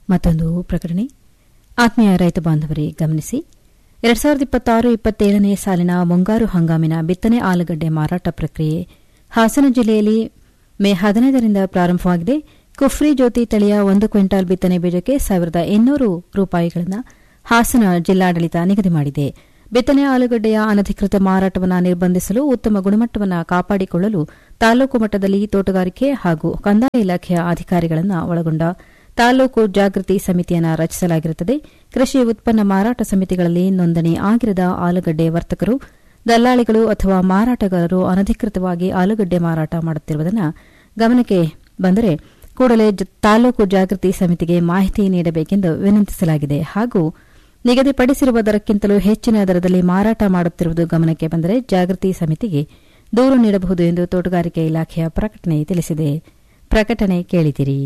ಮತ್ತೊಂದು ಪ್ರಕಟಣೆ ಆತ್ಮೀಯ ರೈತ ಬಾಂಧವರೇ ಗಮನಿಸಿ ಎರಡ್ ಸಾವಿರದ ಇಪ್ಪತ್ತಾರು ಇಪ್ಪತ್ತೇಳನೇ ಸಾಲಿನ ಮುಂಗಾರು ಹಂಗಾಮಿನ ಬಿತ್ತನೆ ಆಲೂಗಡ್ಡೆ ಮಾರಾಟ ಪ್ರಕ್ರಿಯೆ ಹಾಸನ ಜಿಲ್ಲೆಯಲ್ಲಿ ಮೇ ಹದಿನೈದರಿಂದ ಪ್ರಾರಂಭವಾಗಿದೆ ಕುಫ್ರಿ ಜ್ಯೋತಿ ತಳಿಯ ಒಂದು ಕ್ವಿಂಟಾಲ್ ಬಿತ್ತನೆ ಬೀಜಕ್ಕೆ ಸಾವಿರದ ಇನ್ನೂರು ರೂಪಾಯಿಗಳನ್ನು ಹಾಸನ ಜಿಲ್ಲಾಡಳಿತ ನಿಗದಿ ಮಾಡಿದೆ ಬಿತ್ತನೆ ಆಲೂಗಡ್ಡೆಯ ಅನಧಿಕೃತ ಮಾರಾಟವನ್ನು ನಿರ್ಬಂಧಿಸಲು ಉತ್ತಮ ಗುಣಮಟ್ಟವನ್ನು ಕಾಪಾಡಿಕೊಳ್ಳಲು ತಾಲೂಕು ಮಟ್ಟದಲ್ಲಿ ತೋಟಗಾರಿಕೆ ಹಾಗೂ ಕಂದಾಯ ಇಲಾಖೆಯ ಅಧಿಕಾರಿಗಳನ್ನು ಒಳಗೊಂಡ ತಾಲೂಕು ಜಾಗೃತಿ ಸಮಿತಿಯನ್ನು ರಚಿಸಲಾಗಿರುತ್ತದೆ ಕೃಷಿ ಉತ್ಪನ್ನ ಮಾರಾಟ ಸಮಿತಿಗಳಲ್ಲಿ ನೋಂದಣಿ ಆಗಿರದ ಆಲೂಗಡ್ಡೆ ವರ್ತಕರು ದಲ್ಲಾಳಿಗಳು ಅಥವಾ ಮಾರಾಟಗಾರರು ಅನಧಿಕೃತವಾಗಿ ಆಲೂಗಡ್ಡೆ ಮಾರಾಟ ಮಾಡುತ್ತಿರುವುದನ್ನು ಗಮನಕ್ಕೆ ಬಂದರೆ ಕೂಡಲೇ ತಾಲೂಕು ಜಾಗೃತಿ ಸಮಿತಿಗೆ ಮಾಹಿತಿ ನೀಡಬೇಕೆಂದು ವಿನಂತಿಸಲಾಗಿದೆ ಹಾಗೂ ನಿಗದಿಪಡಿಸಿರುವ ದರಕ್ಕಿಂತಲೂ ಹೆಚ್ಚಿನ ದರದಲ್ಲಿ ಮಾರಾಟ ಮಾಡುತ್ತಿರುವುದು ಗಮನಕ್ಕೆ ಬಂದರೆ ಜಾಗೃತಿ ಸಮಿತಿಗೆ ದೂರು ನೀಡಬಹುದು ಎಂದು ತೋಟಗಾರಿಕೆ ಇಲಾಖೆಯ ಪ್ರಕಟಣೆ ತಿಳಿಸಿದೆ ಪ್ರಕಟಣೆ ಕೇಳಿದಿರಿ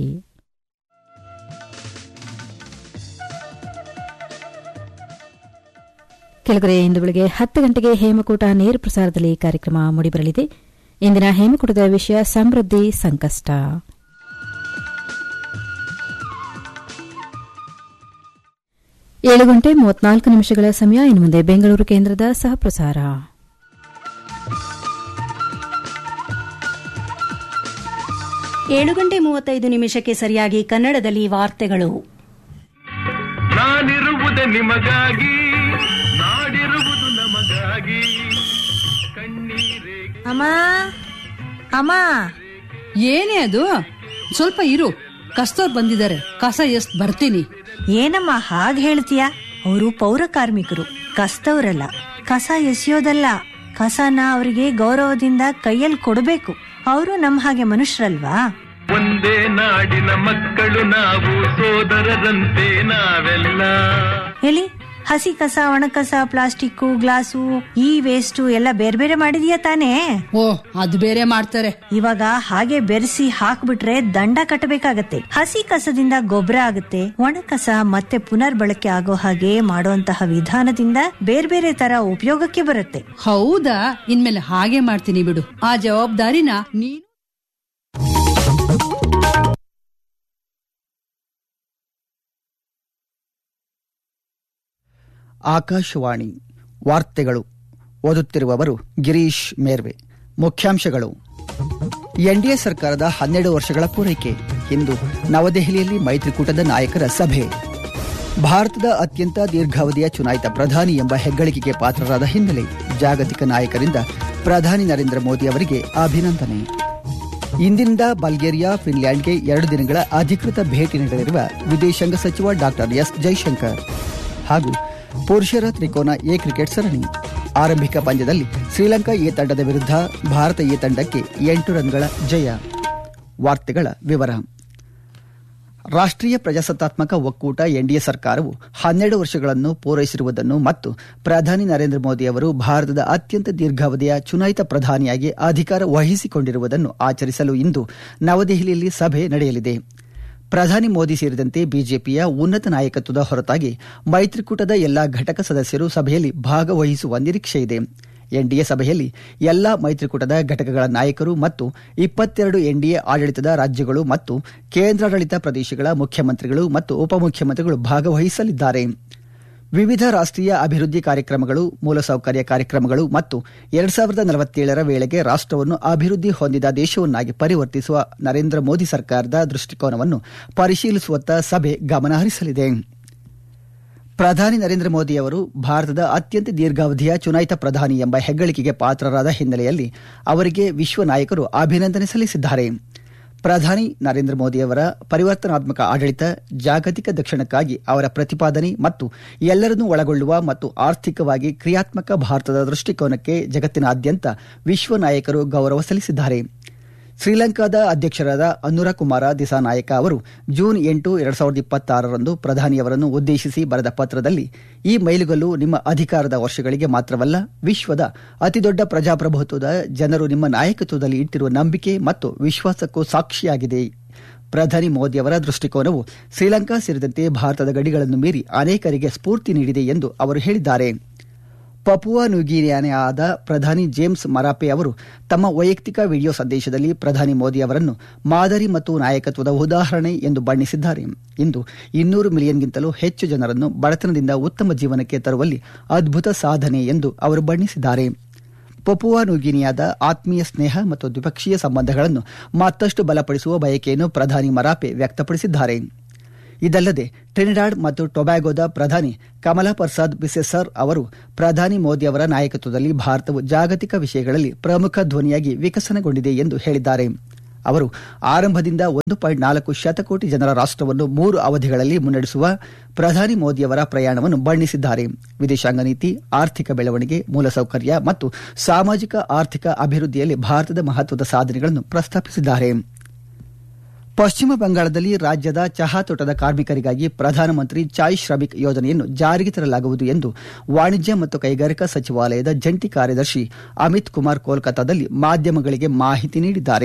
ಕೆಳಗರೆ ಇಂದು ಬೆಳಗ್ಗೆ ಹತ್ತು ಗಂಟೆಗೆ ಹೇಮಕೂಟ ನೇರ ಪ್ರಸಾರದಲ್ಲಿ ಕಾರ್ಯಕ್ರಮ ಮೂಡಿಬರಲಿದೆ ಇಂದಿನ ಹೇಮಕೂಟದ ವಿಷಯ ಸಮೃದ್ಧಿ ಸಂಕಷ್ಟ ಏಳು ಗಂಟೆ ಮೂವತ್ನಾಲ್ಕು ನಿಮಿಷಗಳ ಸಮಯ ಇನ್ನು ಮುಂದೆ ಬೆಂಗಳೂರು ಕೇಂದ್ರದ ಸಹಪ್ರಸಾರ ಏಳು ಗಂಟೆ ಮೂವತ್ತೈದು ನಿಮಿಷಕ್ಕೆ ಸರಿಯಾಗಿ ಕನ್ನಡದಲ್ಲಿ ವಾರ್ತೆಗಳು ನಾನಿರುವುದೇ ನಿಮಗಾಗಿ ನಾಡಿರುವುದು ನಮಗಾಗಿ ಕಣ್ಣೀರೇ ಅಮ್ಮ ಅಮ್ಮ ಏನೇ ಅದು ಸ್ವಲ್ಪ ಇರು ಕಸ್ತೋರ್ ಬಂದಿದ್ದಾರೆ ಕಸ ಎಷ್ಟ್ ಬರ್ತೀನಿ ಏನಮ್ಮ ಹಾಗ್ ಹೇಳ್ತೀಯ ಅವರು ಪೌರ ಕಾರ್ಮಿಕರು ಕಸ್ತವ್ರಲ್ಲ ಕಸ ಎಸೆಯೋದಲ್ಲ ಕಸನ ಅವರಿಗೆ ಗೌರವದಿಂದ ಕೈಯಲ್ಲಿ ಕೊಡಬೇಕು ಅವರು ನಮ್ಮ ಹಾಗೆ ಮನುಷ್ಯರಲ್ವಾ ಒಂದೇ ನಾಡಿನ ಮಕ್ಕಳು ನಾವು ಸೋದರರಂತೆ ನಾವೆಲ್ಲ ಹೇಳಿ ಹಸಿ ಕಸ ಒಣ ಕಸ ಪ್ಲಾಸ್ಟಿಕ್ ಗ್ಲಾಸು ಈ ವೇಸ್ಟು ಎಲ್ಲ ಬೇರೆ ಬೇರೆ ಮಾಡಿದೀಯ ತಾನೇ ಓ ಅದು ಬೇರೆ ಮಾಡ್ತಾರೆ ಇವಾಗ ಹಾಗೆ ಬೆರೆಸಿ ಹಾಕ್ಬಿಟ್ರೆ ದಂಡ ಕಟ್ಟಬೇಕಾಗತ್ತೆ ಹಸಿ ಕಸದಿಂದ ಗೊಬ್ಬರ ಆಗುತ್ತೆ ಒಣ ಕಸ ಮತ್ತೆ ಪುನರ್ಬಳಕೆ ಆಗೋ ಹಾಗೆ ಮಾಡುವಂತಹ ವಿಧಾನದಿಂದ ಬೇರೆ ಬೇರೆ ತರ ಉಪಯೋಗಕ್ಕೆ ಬರುತ್ತೆ ಹೌದಾ ಇನ್ಮೇಲೆ ಹಾಗೆ ಮಾಡ್ತೀನಿ ಬಿಡು ಆ ಜವಾಬ್ದಾರಿನ ನೀನು ಆಕಾಶವಾಣಿ ವಾರ್ತೆಗಳು ಓದುತ್ತಿರುವವರು ಗಿರೀಶ್ ಮೇರ್ವೆ ಮುಖ್ಯಾಂಶಗಳು ಎನ್ಡಿಎ ಸರ್ಕಾರದ ಹನ್ನೆರಡು ವರ್ಷಗಳ ಪೂರೈಕೆ ಇಂದು ನವದೆಹಲಿಯಲ್ಲಿ ಮೈತ್ರಿಕೂಟದ ನಾಯಕರ ಸಭೆ ಭಾರತದ ಅತ್ಯಂತ ದೀರ್ಘಾವಧಿಯ ಚುನಾಯಿತ ಪ್ರಧಾನಿ ಎಂಬ ಹೆಗ್ಗಳಿಕೆಗೆ ಪಾತ್ರರಾದ ಹಿನ್ನೆಲೆ ಜಾಗತಿಕ ನಾಯಕರಿಂದ ಪ್ರಧಾನಿ ನರೇಂದ್ರ ಮೋದಿ ಅವರಿಗೆ ಅಭಿನಂದನೆ ಇಂದಿನಿಂದ ಬಲ್ಗೇರಿಯಾ ಫಿನ್ಲ್ಯಾಂಡ್ಗೆ ಎರಡು ದಿನಗಳ ಅಧಿಕೃತ ಭೇಟಿ ನೀಡಲಿರುವ ವಿದೇಶಾಂಗ ಸಚಿವ ಡಾಕ್ಟರ್ ಎಸ್ ಜೈಶಂಕರ್ ಹಾಗೂ ಪುರುಷರ ತ್ರಿಕೋನ ಎ ಕ್ರಿಕೆಟ್ ಸರಣಿ ಆರಂಭಿಕ ಪಂದ್ಯದಲ್ಲಿ ಶ್ರೀಲಂಕಾ ಎ ತಂಡದ ವಿರುದ್ಧ ಭಾರತ ಎ ತಂಡಕ್ಕೆ ಎಂಟು ರನ್ಗಳ ಜಯ ವಾರ್ತೆಗಳ ವಿವರ ರಾಷ್ಟ್ರೀಯ ಪ್ರಜಾಸತ್ತಾತ್ಮಕ ಒಕ್ಕೂಟ ಎನ್ಡಿಎ ಸರ್ಕಾರವು ಹನ್ನೆರಡು ವರ್ಷಗಳನ್ನು ಪೂರೈಸಿರುವುದನ್ನು ಮತ್ತು ಪ್ರಧಾನಿ ನರೇಂದ್ರ ಮೋದಿ ಅವರು ಭಾರತದ ಅತ್ಯಂತ ದೀರ್ಘಾವಧಿಯ ಚುನಾಯಿತ ಪ್ರಧಾನಿಯಾಗಿ ಅಧಿಕಾರ ವಹಿಸಿಕೊಂಡಿರುವುದನ್ನು ಆಚರಿಸಲು ಇಂದು ನವದೆಹಲಿಯಲ್ಲಿ ಸಭೆ ನಡೆಯಲಿದೆ ಪ್ರಧಾನಿ ಮೋದಿ ಸೇರಿದಂತೆ ಬಿಜೆಪಿಯ ಉನ್ನತ ನಾಯಕತ್ವದ ಹೊರತಾಗಿ ಮೈತ್ರಿಕೂಟದ ಎಲ್ಲಾ ಘಟಕ ಸದಸ್ಯರು ಸಭೆಯಲ್ಲಿ ಭಾಗವಹಿಸುವ ನಿರೀಕ್ಷೆಯಿದೆ ಎನ್ಡಿಎ ಸಭೆಯಲ್ಲಿ ಎಲ್ಲಾ ಮೈತ್ರಿಕೂಟದ ಘಟಕಗಳ ನಾಯಕರು ಮತ್ತು ಇಪ್ಪತ್ತೆರಡು ಎನ್ಡಿಎ ಆಡಳಿತದ ರಾಜ್ಯಗಳು ಮತ್ತು ಕೇಂದ್ರಾಡಳಿತ ಪ್ರದೇಶಗಳ ಮುಖ್ಯಮಂತ್ರಿಗಳು ಮತ್ತು ಉಪಮುಖ್ಯಮಂತ್ರಿಗಳು ಭಾಗವಹಿಸಲಿದ್ದಾರೆ ವಿವಿಧ ರಾಷ್ಟ್ರೀಯ ಅಭಿವೃದ್ಧಿ ಕಾರ್ಯಕ್ರಮಗಳು ಮೂಲಸೌಕರ್ಯ ಕಾರ್ಯಕ್ರಮಗಳು ಮತ್ತು ಎರಡ್ ಸಾವಿರದ ನಲವತ್ತೇಳರ ವೇಳೆಗೆ ರಾಷ್ಟವನ್ನು ಅಭಿವೃದ್ಧಿ ಹೊಂದಿದ ದೇಶವನ್ನಾಗಿ ಪರಿವರ್ತಿಸುವ ನರೇಂದ್ರ ಮೋದಿ ಸರ್ಕಾರದ ದೃಷ್ಟಿಕೋನವನ್ನು ಪರಿಶೀಲಿಸುವತ್ತ ಸಭೆ ಗಮನ ಹರಿಸಲಿದೆ ಪ್ರಧಾನಿ ನರೇಂದ್ರ ಮೋದಿ ಅವರು ಭಾರತದ ಅತ್ಯಂತ ದೀರ್ಘಾವಧಿಯ ಚುನಾಯಿತ ಪ್ರಧಾನಿ ಎಂಬ ಹೆಗ್ಗಳಿಕೆಗೆ ಪಾತ್ರರಾದ ಹಿನ್ನೆಲೆಯಲ್ಲಿ ಅವರಿಗೆ ವಿಶ್ವ ನಾಯಕರು ಅಭಿನಂದನೆ ಸಲ್ಲಿಸಿದ್ದಾರೆ ಪ್ರಧಾನಿ ನರೇಂದ್ರ ಮೋದಿಯವರ ಪರಿವರ್ತನಾತ್ಮಕ ಆಡಳಿತ ಜಾಗತಿಕ ದಕ್ಷಿಣಕ್ಕಾಗಿ ಅವರ ಪ್ರತಿಪಾದನೆ ಮತ್ತು ಎಲ್ಲರನ್ನೂ ಒಳಗೊಳ್ಳುವ ಮತ್ತು ಆರ್ಥಿಕವಾಗಿ ಕ್ರಿಯಾತ್ಮಕ ಭಾರತದ ದೃಷ್ಟಿಕೋನಕ್ಕೆ ಜಗತ್ತಿನಾದ್ಯಂತ ವಿಶ್ವ ನಾಯಕರು ಗೌರವ ಸಲ್ಲಿಸಿದ್ದಾರೆ ಶ್ರೀಲಂಕಾದ ಅಧ್ಯಕ್ಷರಾದ ಅನುರ ಕುಮಾರ ದಿಸಾನಾಯಕ ಅವರು ಜೂನ್ ಎಂಟು ಎರಡ್ ಸಾವಿರದ ಇಪ್ಪತ್ತಾರರಂದು ಪ್ರಧಾನಿಯವರನ್ನು ಉದ್ದೇಶಿಸಿ ಬರೆದ ಪತ್ರದಲ್ಲಿ ಈ ಮೈಲುಗಲ್ಲು ನಿಮ್ಮ ಅಧಿಕಾರದ ವರ್ಷಗಳಿಗೆ ಮಾತ್ರವಲ್ಲ ವಿಶ್ವದ ಅತಿದೊಡ್ಡ ಪ್ರಜಾಪ್ರಭುತ್ವದ ಜನರು ನಿಮ್ಮ ನಾಯಕತ್ವದಲ್ಲಿ ಇಟ್ಟಿರುವ ನಂಬಿಕೆ ಮತ್ತು ವಿಶ್ವಾಸಕ್ಕೂ ಸಾಕ್ಷಿಯಾಗಿದೆ ಪ್ರಧಾನಿ ಮೋದಿಯವರ ದೃಷ್ಟಿಕೋನವು ಶ್ರೀಲಂಕಾ ಸೇರಿದಂತೆ ಭಾರತದ ಗಡಿಗಳನ್ನು ಮೀರಿ ಅನೇಕರಿಗೆ ಸ್ಫೂರ್ತಿ ನೀಡಿದೆ ಎಂದು ಅವರು ಹೇಳಿದ್ದಾರೆ ಪಪುವಾ ನ್ಯೂಗಿನಿಯಾದ ಪ್ರಧಾನಿ ಜೇಮ್ಸ್ ಮರಾಪೆ ಅವರು ತಮ್ಮ ವೈಯಕ್ತಿಕ ವಿಡಿಯೋ ಸಂದೇಶದಲ್ಲಿ ಪ್ರಧಾನಿ ಮೋದಿ ಅವರನ್ನು ಮಾದರಿ ಮತ್ತು ನಾಯಕತ್ವದ ಉದಾಹರಣೆ ಎಂದು ಬಣ್ಣಿಸಿದ್ದಾರೆ ಇಂದು ಇನ್ನೂರು ಮಿಲಿಯನ್ಗಿಂತಲೂ ಹೆಚ್ಚು ಜನರನ್ನು ಬಡತನದಿಂದ ಉತ್ತಮ ಜೀವನಕ್ಕೆ ತರುವಲ್ಲಿ ಅದ್ಭುತ ಸಾಧನೆ ಎಂದು ಅವರು ಬಣ್ಣಿಸಿದ್ದಾರೆ ಪಪುವಾ ನ್ಯೂಗಿನಿಯಾದ ಆತ್ಮೀಯ ಸ್ನೇಹ ಮತ್ತು ದ್ವಿಪಕ್ಷೀಯ ಸಂಬಂಧಗಳನ್ನು ಮತ್ತಷ್ಟು ಬಲಪಡಿಸುವ ಬಯಕೆಯನ್ನು ಪ್ರಧಾನಿ ಮರಾಪೆ ವ್ಯಕ್ತಪಡಿಸಿದ್ದಾರೆ ಇದಲ್ಲದೆ ಟ್ರಿನಿಡಾಡ್ ಮತ್ತು ಟೊಬ್ಯಾಗೊದ ಪ್ರಧಾನಿ ಕಮಲಾ ಪ್ರಸಾದ್ ಬಿಸೆಸರ್ ಅವರು ಪ್ರಧಾನಿ ಮೋದಿ ಅವರ ನಾಯಕತ್ವದಲ್ಲಿ ಭಾರತವು ಜಾಗತಿಕ ವಿಷಯಗಳಲ್ಲಿ ಪ್ರಮುಖ ಧ್ವನಿಯಾಗಿ ವಿಕಸನಗೊಂಡಿದೆ ಎಂದು ಹೇಳಿದ್ದಾರೆ ಅವರು ಆರಂಭದಿಂದ ಒಂದು ಪಾಯಿಂಟ್ ನಾಲ್ಕು ಶತಕೋಟಿ ಜನರ ರಾಷ್ಟವನ್ನು ಮೂರು ಅವಧಿಗಳಲ್ಲಿ ಮುನ್ನಡೆಸುವ ಪ್ರಧಾನಿ ಮೋದಿಯವರ ಪ್ರಯಾಣವನ್ನು ಬಣ್ಣಿಸಿದ್ದಾರೆ ವಿದೇಶಾಂಗ ನೀತಿ ಆರ್ಥಿಕ ಬೆಳವಣಿಗೆ ಮೂಲಸೌಕರ್ಯ ಮತ್ತು ಸಾಮಾಜಿಕ ಆರ್ಥಿಕ ಅಭಿವೃದ್ಧಿಯಲ್ಲಿ ಭಾರತದ ಮಹತ್ವದ ಸಾಧನೆಗಳನ್ನು ಪ್ರಸ್ತಾಪಿಸಿದ್ದಾರೆ ಪಶ್ಚಿಮ ಬಂಗಾಳದಲ್ಲಿ ರಾಜ್ಯದ ಚಹಾ ತೋಟದ ಕಾರ್ಮಿಕರಿಗಾಗಿ ಪ್ರಧಾನಮಂತ್ರಿ ಚಾಯ್ ಶ್ರಮಿಕ್ ಯೋಜನೆಯನ್ನು ಜಾರಿಗೆ ತರಲಾಗುವುದು ಎಂದು ವಾಣಿಜ್ಯ ಮತ್ತು ಕೈಗಾರಿಕಾ ಸಚಿವಾಲಯದ ಜಂಟಿ ಕಾರ್ಯದರ್ಶಿ ಅಮಿತ್ ಕುಮಾರ್ ಕೋಲ್ಕತಾದಲ್ಲಿ ಮಾಧ್ಯಮಗಳಿಗೆ ಮಾಹಿತಿ ನೀಡಿದ್ದಾರೆ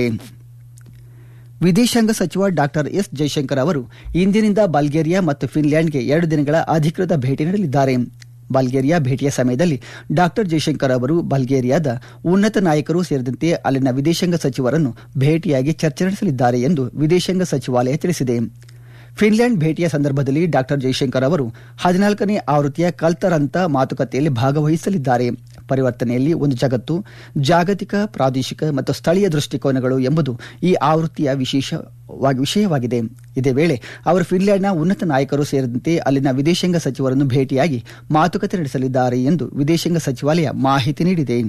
ವಿದೇಶಾಂಗ ಸಚಿವ ಡಾ ಎಸ್ ಜೈಶಂಕರ್ ಅವರು ಇಂದಿನಿಂದ ಬಲ್ಗೇರಿಯಾ ಮತ್ತು ಫಿನ್ಲ್ಯಾಂಡ್ಗೆ ಎರಡು ದಿನಗಳ ಅಧಿಕೃತ ಭೇಟಿ ನೀಡಲಿದ್ದಾರೆ ಬಲ್ಗೇರಿಯಾ ಭೇಟಿಯ ಸಮಯದಲ್ಲಿ ಡಾ ಜೈಶಂಕರ್ ಅವರು ಬಲ್ಗೇರಿಯಾದ ಉನ್ನತ ನಾಯಕರು ಸೇರಿದಂತೆ ಅಲ್ಲಿನ ವಿದೇಶಾಂಗ ಸಚಿವರನ್ನು ಭೇಟಿಯಾಗಿ ಚರ್ಚೆ ನಡೆಸಲಿದ್ದಾರೆ ಎಂದು ವಿದೇಶಾಂಗ ಸಚಿವಾಲಯ ತಿಳಿಸಿದೆ ಫಿನ್ಲ್ಯಾಂಡ್ ಭೇಟಿಯ ಸಂದರ್ಭದಲ್ಲಿ ಡಾ ಜೈಶಂಕರ್ ಅವರು ಹದಿನಾಲ್ಕನೇ ಆವೃತ್ತಿಯ ಕಲ್ತರಂತ ಮಾತುಕತೆಯಲ್ಲಿ ಭಾಗವಹಿಸಲಿದ್ದಾರೆ ಪರಿವರ್ತನೆಯಲ್ಲಿ ಒಂದು ಜಗತ್ತು ಜಾಗತಿಕ ಪ್ರಾದೇಶಿಕ ಮತ್ತು ಸ್ಥಳೀಯ ದೃಷ್ಟಿಕೋನಗಳು ಎಂಬುದು ಈ ಆವೃತ್ತಿಯ ವಿಶೇಷ ವಿಷಯವಾಗಿದೆ ಇದೇ ವೇಳೆ ಅವರು ಫಿನ್ಲ್ಯಾಂಡ್ನ ಉನ್ನತ ನಾಯಕರು ಸೇರಿದಂತೆ ಅಲ್ಲಿನ ವಿದೇಶಾಂಗ ಸಚಿವರನ್ನು ಭೇಟಿಯಾಗಿ ಮಾತುಕತೆ ನಡೆಸಲಿದ್ದಾರೆ ಎಂದು ವಿದೇಶಾಂಗ ಸಚಿವಾಲಯ ಮಾಹಿತಿ ನೀಡಿದೆ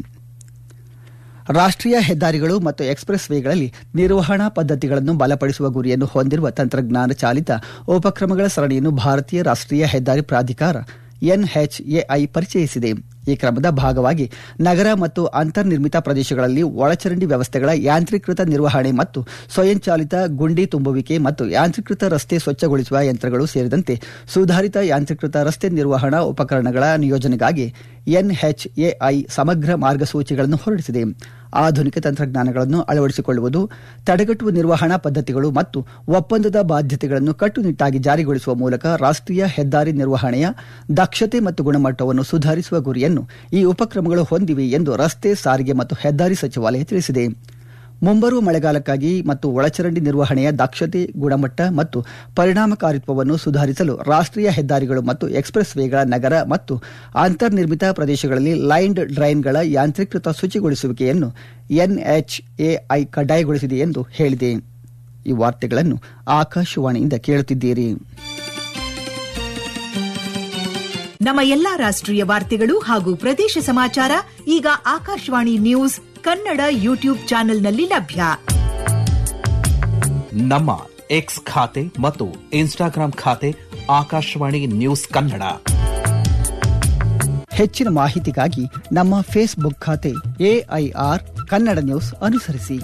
ರಾಷ್ಟೀಯ ಹೆದ್ದಾರಿಗಳು ಮತ್ತು ಎಕ್ಸ್ಪ್ರೆಸ್ ವೇಗಳಲ್ಲಿ ನಿರ್ವಹಣಾ ಪದ್ಧತಿಗಳನ್ನು ಬಲಪಡಿಸುವ ಗುರಿಯನ್ನು ಹೊಂದಿರುವ ತಂತ್ರಜ್ಞಾನ ಚಾಲಿತ ಉಪಕ್ರಮಗಳ ಸರಣಿಯನ್ನು ಭಾರತೀಯ ರಾಷ್ಟೀಯ ಹೆದ್ದಾರಿ ಪ್ರಾಧಿಕಾರ ಎನ್ಎಚ್ಎಐ ಪರಿಚಯಿಸಿದೆ ಈ ಕ್ರಮದ ಭಾಗವಾಗಿ ನಗರ ಮತ್ತು ಅಂತರ್ನಿರ್ಮಿತ ಪ್ರದೇಶಗಳಲ್ಲಿ ಒಳಚರಂಡಿ ವ್ಯವಸ್ಥೆಗಳ ಯಾಂತ್ರೀಕೃತ ನಿರ್ವಹಣೆ ಮತ್ತು ಸ್ವಯಂಚಾಲಿತ ಗುಂಡಿ ತುಂಬುವಿಕೆ ಮತ್ತು ಯಾಂತ್ರೀಕೃತ ರಸ್ತೆ ಸ್ವಚ್ಛಗೊಳಿಸುವ ಯಂತ್ರಗಳು ಸೇರಿದಂತೆ ಸುಧಾರಿತ ಯಾಂತ್ರೀಕೃತ ರಸ್ತೆ ನಿರ್ವಹಣಾ ಉಪಕರಣಗಳ ನಿಯೋಜನೆಗಾಗಿ ಎನ್ಎಚ್ಎಐ ಸಮಗ್ರ ಮಾರ್ಗಸೂಚಿಗಳನ್ನು ಹೊರಡಿಸಿದೆ ಆಧುನಿಕ ತಂತ್ರಜ್ಞಾನಗಳನ್ನು ಅಳವಡಿಸಿಕೊಳ್ಳುವುದು ತಡೆಗಟ್ಟುವ ನಿರ್ವಹಣಾ ಪದ್ಧತಿಗಳು ಮತ್ತು ಒಪ್ಪಂದದ ಬಾಧ್ಯತೆಗಳನ್ನು ಕಟ್ಟುನಿಟ್ಟಾಗಿ ಜಾರಿಗೊಳಿಸುವ ಮೂಲಕ ರಾಷ್ಟೀಯ ಹೆದ್ದಾರಿ ನಿರ್ವಹಣೆಯ ದಕ್ಷತೆ ಮತ್ತು ಗುಣಮಟ್ಟವನ್ನು ಸುಧಾರಿಸುವ ಗುರಿಯನ್ನು ಈ ಉಪಕ್ರಮಗಳು ಹೊಂದಿವೆ ಎಂದು ರಸ್ತೆ ಸಾರಿಗೆ ಮತ್ತು ಹೆದ್ದಾರಿ ಸಚಿವಾಲಯ ತಿಳಿಸಿದೆ ಮುಂಬರುವ ಮಳೆಗಾಲಕ್ಕಾಗಿ ಮತ್ತು ಒಳಚರಂಡಿ ನಿರ್ವಹಣೆಯ ದಕ್ಷತೆ ಗುಣಮಟ್ಟ ಮತ್ತು ಪರಿಣಾಮಕಾರಿತ್ವವನ್ನು ಸುಧಾರಿಸಲು ರಾಷ್ಟೀಯ ಹೆದ್ದಾರಿಗಳು ಮತ್ತು ಎಕ್ಸ್ಪ್ರೆಸ್ ವೇಗಳ ನಗರ ಮತ್ತು ಅಂತರ್ನಿರ್ಮಿತ ಪ್ರದೇಶಗಳಲ್ಲಿ ಲೈನ್ಡ್ ಡ್ರೈನ್ಗಳ ಯಾಂತ್ರೀಕೃತ ಶುಚಿಗೊಳಿಸುವಿಕೆಯನ್ನು ಎನ್ಎಚ್ಎಐ ಕಡ್ಡಾಯಗೊಳಿಸಿದೆ ಎಂದು ಹೇಳಿದೆ ಈ ವಾರ್ತೆಗಳನ್ನು ಆಕಾಶವಾಣಿಯಿಂದ ಕೇಳುತ್ತಿದ್ದೀರಿ ನಮ್ಮ ಎಲ್ಲಾ ರಾಷ್ಟ್ರೀಯ ವಾರ್ತೆಗಳು ಹಾಗೂ ಪ್ರದೇಶ ಸಮಾಚಾರ ಈಗ ಆಕಾಶವಾಣಿ ನ್ಯೂಸ್ ಕನ್ನಡ ಯೂಟ್ಯೂಬ್ ಚಾನೆಲ್ನಲ್ಲಿ ಲಭ್ಯ ನಮ್ಮ ಎಕ್ಸ್ ಖಾತೆ ಮತ್ತು ಇನ್ಸ್ಟಾಗ್ರಾಂ ಖಾತೆ ಆಕಾಶವಾಣಿ ನ್ಯೂಸ್ ಕನ್ನಡ ಹೆಚ್ಚಿನ ಮಾಹಿತಿಗಾಗಿ ನಮ್ಮ ಫೇಸ್ಬುಕ್ ಖಾತೆ ಎಐಆರ್ ಕನ್ನಡ ನ್ಯೂಸ್ ಅನುಸರಿಸಿ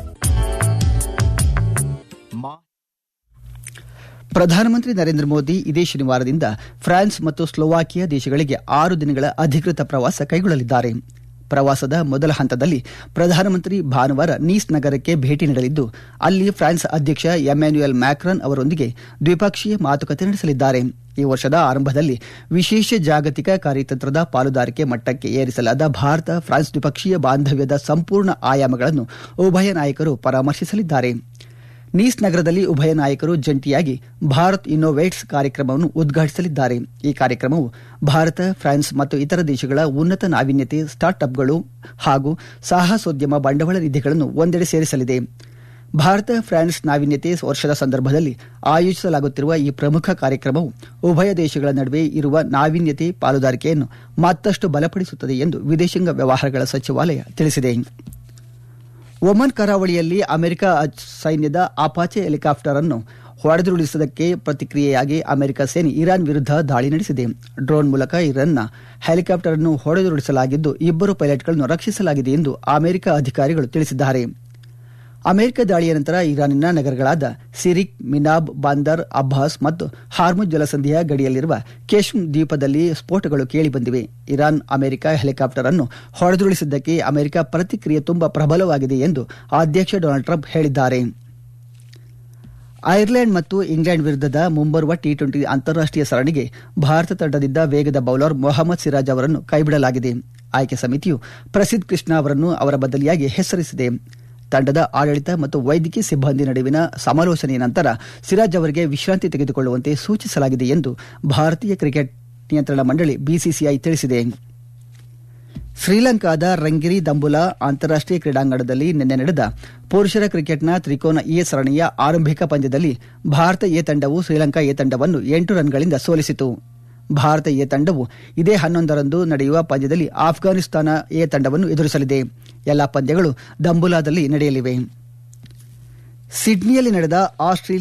ಪ್ರಧಾನಮಂತ್ರಿ ನರೇಂದ್ರ ಮೋದಿ ಇದೇ ಶನಿವಾರದಿಂದ ಫ್ರಾನ್ಸ್ ಮತ್ತು ಸ್ಲೋವಾಕಿಯಾ ದೇಶಗಳಿಗೆ ಆರು ದಿನಗಳ ಅಧಿಕೃತ ಪ್ರವಾಸ ಕೈಗೊಳ್ಳಲಿದ್ದಾರೆ ಪ್ರವಾಸದ ಮೊದಲ ಹಂತದಲ್ಲಿ ಪ್ರಧಾನಮಂತ್ರಿ ಭಾನುವಾರ ನೀಸ್ ನಗರಕ್ಕೆ ಭೇಟಿ ನೀಡಲಿದ್ದು ಅಲ್ಲಿ ಫ್ರಾನ್ಸ್ ಅಧ್ಯಕ್ಷ ಎಮ್ಯಾನ್ಯುಯಲ್ ಮ್ಯಾಕ್ರನ್ ಅವರೊಂದಿಗೆ ದ್ವಿಪಕ್ಷೀಯ ಮಾತುಕತೆ ನಡೆಸಲಿದ್ದಾರೆ ಈ ವರ್ಷದ ಆರಂಭದಲ್ಲಿ ವಿಶೇಷ ಜಾಗತಿಕ ಕಾರ್ಯತಂತ್ರದ ಪಾಲುದಾರಿಕೆ ಮಟ್ಟಕ್ಕೆ ಏರಿಸಲಾದ ಭಾರತ ಫ್ರಾನ್ಸ್ ದ್ವಿಪಕ್ಷೀಯ ಬಾಂಧವ್ಯದ ಸಂಪೂರ್ಣ ಆಯಾಮಗಳನ್ನು ಉಭಯ ನಾಯಕರು ಪರಾಮರ್ಶಿಸಲಿದ್ದಾರೆ ನೀಸ್ ನಗರದಲ್ಲಿ ಉಭಯ ನಾಯಕರು ಜಂಟಿಯಾಗಿ ಭಾರತ್ ಇನ್ನೋವೇಟ್ಸ್ ಕಾರ್ಯಕ್ರಮವನ್ನು ಉದ್ಘಾಟಿಸಲಿದ್ದಾರೆ ಈ ಕಾರ್ಯಕ್ರಮವು ಭಾರತ ಫ್ರಾನ್ಸ್ ಮತ್ತು ಇತರ ದೇಶಗಳ ಉನ್ನತ ನಾವೀನ್ಯತೆ ಸ್ಟಾರ್ಟ್ಅಪ್ಗಳು ಹಾಗೂ ಸಾಹಸೋದ್ಯಮ ಬಂಡವಾಳ ನಿಧಿಗಳನ್ನು ಒಂದೆಡೆ ಸೇರಿಸಲಿದೆ ಭಾರತ ಫ್ರಾನ್ಸ್ ನಾವೀನ್ಯತೆ ವರ್ಷದ ಸಂದರ್ಭದಲ್ಲಿ ಆಯೋಜಿಸಲಾಗುತ್ತಿರುವ ಈ ಪ್ರಮುಖ ಕಾರ್ಯಕ್ರಮವು ಉಭಯ ದೇಶಗಳ ನಡುವೆ ಇರುವ ನಾವೀನ್ಯತೆ ಪಾಲುದಾರಿಕೆಯನ್ನು ಮತ್ತಷ್ಟು ಬಲಪಡಿಸುತ್ತದೆ ಎಂದು ವಿದೇಶಾಂಗ ವ್ಯವಹಾರಗಳ ಸಚಿವಾಲಯ ತಿಳಿಸಿದೆ ಒಮನ್ ಕರಾವಳಿಯಲ್ಲಿ ಅಮೆರಿಕ ಸೈನ್ಯದ ಅಪಾಚೆ ಹೆಲಿಕಾಪ್ಟರ್ ಅನ್ನು ಹೊಡೆದುರುಳಿಸುವುದಕ್ಕೆ ಪ್ರತಿಕ್ರಿಯೆಯಾಗಿ ಅಮೆರಿಕ ಸೇನೆ ಇರಾನ್ ವಿರುದ್ಧ ದಾಳಿ ನಡೆಸಿದೆ ಡ್ರೋನ್ ಮೂಲಕ ಇರಾನ್ನ ಹೆಲಿಕಾಪ್ಟರ್ ಅನ್ನು ಹೊಡೆದುರುಳಿಸಲಾಗಿದ್ದು ಇಬ್ಬರು ಪೈಲಟ್ಗಳನ್ನು ರಕ್ಷಿಸಲಾಗಿದೆ ಎಂದು ಅಮೆರಿಕ ಅಧಿಕಾರಿಗಳು ತಿಳಿಸಿದ್ದಾರೆ ಅಮೆರಿಕ ದಾಳಿಯ ನಂತರ ಇರಾನಿನ ನಗರಗಳಾದ ಸಿರಿಕ್ ಮಿನಾಬ್ ಬಾಂದರ್ ಅಬ್ಬಾಸ್ ಮತ್ತು ಹಾರ್ಮುಜ್ ಜಲಸಂಧಿಯ ಗಡಿಯಲ್ಲಿರುವ ಕೇಶ್ಮ್ ದ್ವೀಪದಲ್ಲಿ ಸ್ಫೋಟಗಳು ಕೇಳಿಬಂದಿವೆ ಇರಾನ್ ಅಮೆರಿಕ ಹೆಲಿಕಾಪ್ಟರ್ ಅನ್ನು ಹೊಡೆದುರುಳಿಸಿದ್ದಕ್ಕೆ ಅಮೆರಿಕ ಪ್ರತಿಕ್ರಿಯೆ ತುಂಬಾ ಪ್ರಬಲವಾಗಿದೆ ಎಂದು ಅಧ್ಯಕ್ಷ ಡೊನಾಲ್ಡ್ ಟ್ರಂಪ್ ಹೇಳಿದ್ದಾರೆ ಐರ್ಲೆಂಡ್ ಮತ್ತು ಇಂಗ್ಲೆಂಡ್ ವಿರುದ್ಧದ ಮುಂಬರುವ ಟಿ ಟ್ವೆಂಟಿ ಅಂತಾರಾಷ್ಟೀಯ ಸರಣಿಗೆ ಭಾರತ ತಂಡದಿಂದ ವೇಗದ ಬೌಲರ್ ಮೊಹಮ್ಮದ್ ಸಿರಾಜ್ ಅವರನ್ನು ಕೈಬಿಡಲಾಗಿದೆ ಆಯ್ಕೆ ಸಮಿತಿಯು ಪ್ರಸಿದ್ಧ ಕೃಷ್ಣ ಅವರನ್ನು ಅವರ ಬದಲಿಯಾಗಿ ಹೆಸರಿಸಿದೆ ತಂಡದ ಆಡಳಿತ ಮತ್ತು ವೈದ್ಯಕೀಯ ಸಿಬ್ಬಂದಿ ನಡುವಿನ ಸಮಾಲೋಚನೆಯ ನಂತರ ಸಿರಾಜ್ ಅವರಿಗೆ ವಿಶ್ರಾಂತಿ ತೆಗೆದುಕೊಳ್ಳುವಂತೆ ಸೂಚಿಸಲಾಗಿದೆ ಎಂದು ಭಾರತೀಯ ಕ್ರಿಕೆಟ್ ನಿಯಂತ್ರಣ ಮಂಡಳಿ ಬಿಸಿಸಿಐ ತಿಳಿಸಿದೆ ಶ್ರೀಲಂಕಾದ ರಂಗಿರಿ ದಂಬುಲಾ ಅಂತಾರಾಷ್ಟೀಯ ಕ್ರೀಡಾಂಗಣದಲ್ಲಿ ನಿನ್ನೆ ನಡೆದ ಪುರುಷರ ಕ್ರಿಕೆಟ್ನ ತ್ರಿಕೋನ ಎ ಸರಣಿಯ ಆರಂಭಿಕ ಪಂದ್ಯದಲ್ಲಿ ಭಾರತ ಎ ತಂಡವು ಶ್ರೀಲಂಕಾ ಎ ತಂಡವನ್ನು ಎಂಟು ರನ್ಗಳಿಂದ ಸೋಲಿಸಿತು ಭಾರತ ಎ ತಂಡವು ಇದೇ ಹನ್ನೊಂದರಂದು ನಡೆಯುವ ಪಂದ್ಯದಲ್ಲಿ ಆಫ್ಘಾನಿಸ್ತಾನ ಎ ತಂಡವನ್ನು ಎದುರಿಸಲಿದೆ ಎಲ್ಲಾ ಪಂದ್ಯಗಳು ದಂಬುಲಾದಲ್ಲಿ ನಡೆಯಲಿವೆ ಸಿಡ್ನಿಯಲ್ಲಿ ನಡೆದ ಆಸ್ಟ್ರೇಲಿಯಾ